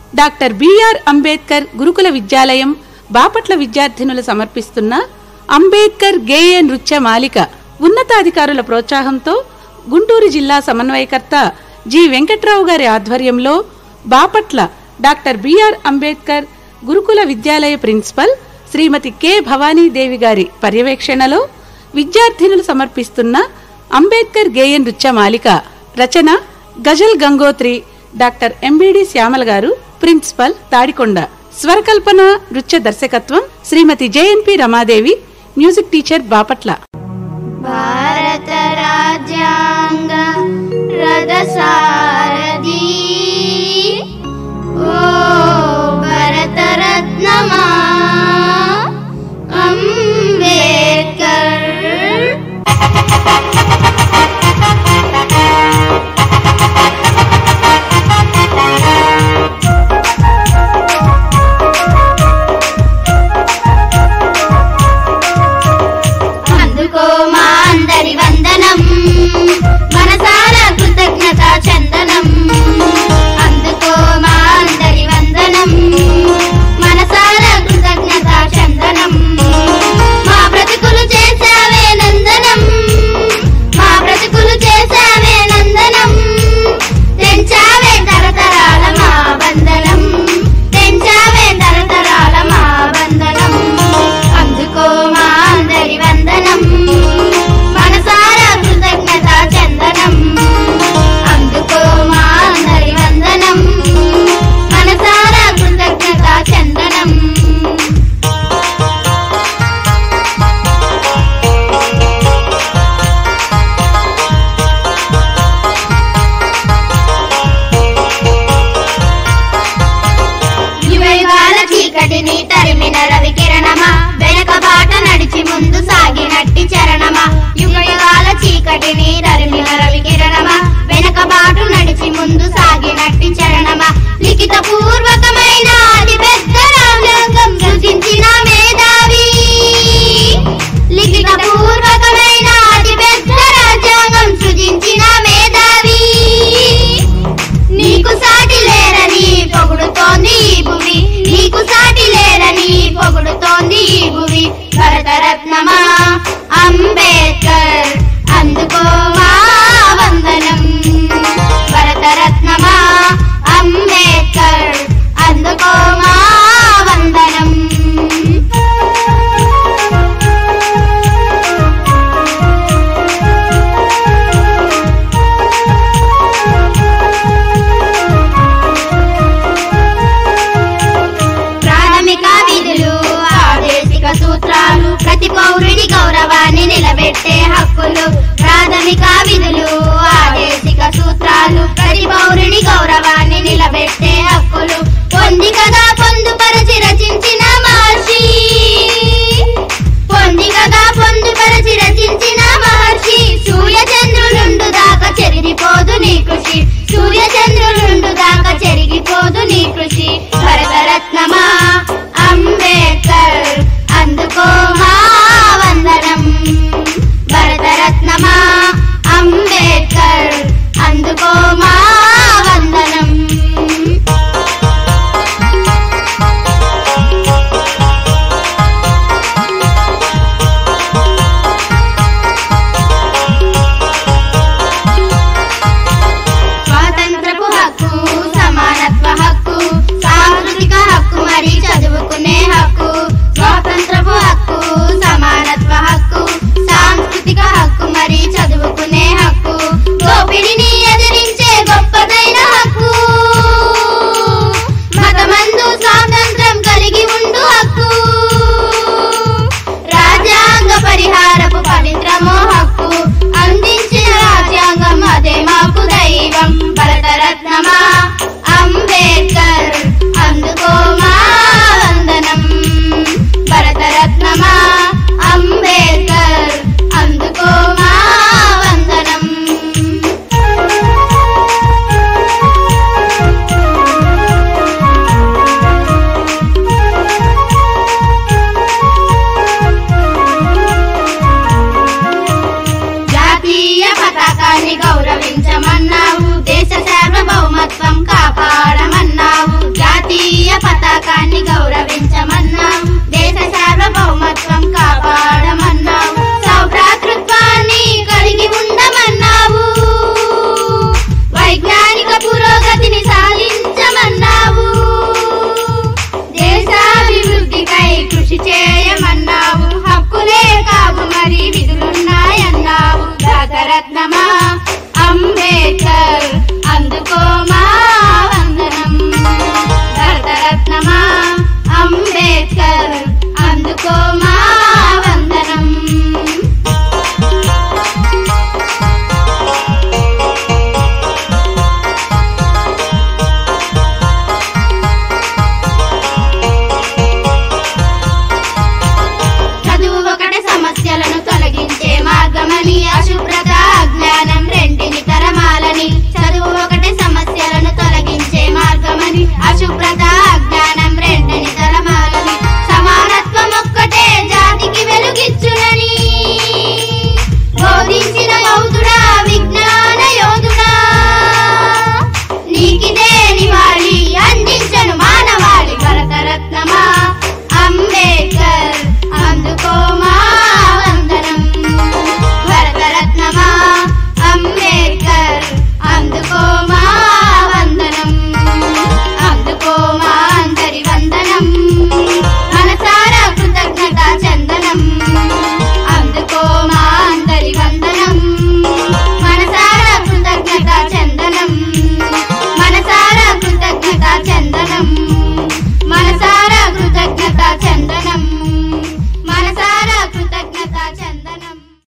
doctor BR Ambedkar గురుకుల విద్యాలయం బాపట్ల విద్యార్థినులు సమర్పిస్తున్న అంబేద్కర్ గేయ నృత్య మాలిక ఉన్నతాధికారుల ప్రోత్సాహంతో గుంటూరు జిల్లా సమన్వయకర్త జి వెంకట్రావు గారి ఆధ్వర్యంలో Bapatla doctor BR Ambedkar Gurukula Vidyalaya principal Shrimati K Bhavanidevi గారి పర్యవేక్షణలో విద్యార్థినులు సమర్పిస్తున్న అంబేద్కర్ గేయ నృత్య మాలిక రచన గజల్ గంగోత్రి డాక్టర్ ఎంబిడి శ్యామల గారు ప్రిన్సిపల్ తాడికొండ స్వరకల్పన నృత్య దర్శకత్వం Shrimati JNP Ramadevi music teacher Bapatla భారత రాజ్యాంగ రథసారథి ఓ భరతరత్నమా అంబేద్కర్ అందుకో మా అందరి వందనం మనసారా కృతజ్ఞత చందనం అందుకో మా అందరి వందనం మనసారా కృతజ్ఞత చందనం మా బ్రతుకులు చేసావే నందనం మా బ్రతుకులు చేసావే నందనం తెంచావే తరతరాల మా వందనం తెంచావే తరతరాల మా వందనం అందుకో మా అందరి వందనం మనసారా కృతజ్ఞత చందనం అందుకో మా అందరి వందనం మనసారా కృతజ్ఞత చందనం యుగయుగాల చీకటిని తరిమిన రవి కిరణమా వెనక బాట నడిచి ముందు సాగినట్టి చరణమా యుగయుగాల చీకటిని తరిమిన రవి కిరణమా వెనక బాటు నడిచి ముందు సాగినట్టి చరణమా లిఖిత పూర్వకమైన అతి పెద్ద రాజ్యాంగం సృజించిన మేధావి లిఖిత పూర్వకమైన అతి పెద్ద రాజ్యాంగం సృజించిన మేధావి నీకు సాటి లేరని పొగుడుతోంది ఈ భూమి నీకు సాటి లేరని పొగుడుతోంది ఈ భూమి భరతరత్నమా అంబేద్కర్ అందుకో మా వందనం భరతరత్నమా అంబేద్కర్ అందుకో మా వందనం ప్రాథమిక విధులు ఆదేశిక సూత్రాలు ప్రతి పౌరుడి గౌరవాన్ని నిలబెట్టే హక్కులు ప్రాథమిక విధులు ఆదేశిక సూత్రాలు ప్రతి పౌరుడి గౌరవాన్ని నిలబెట్టే హక్కులు పొంది కదా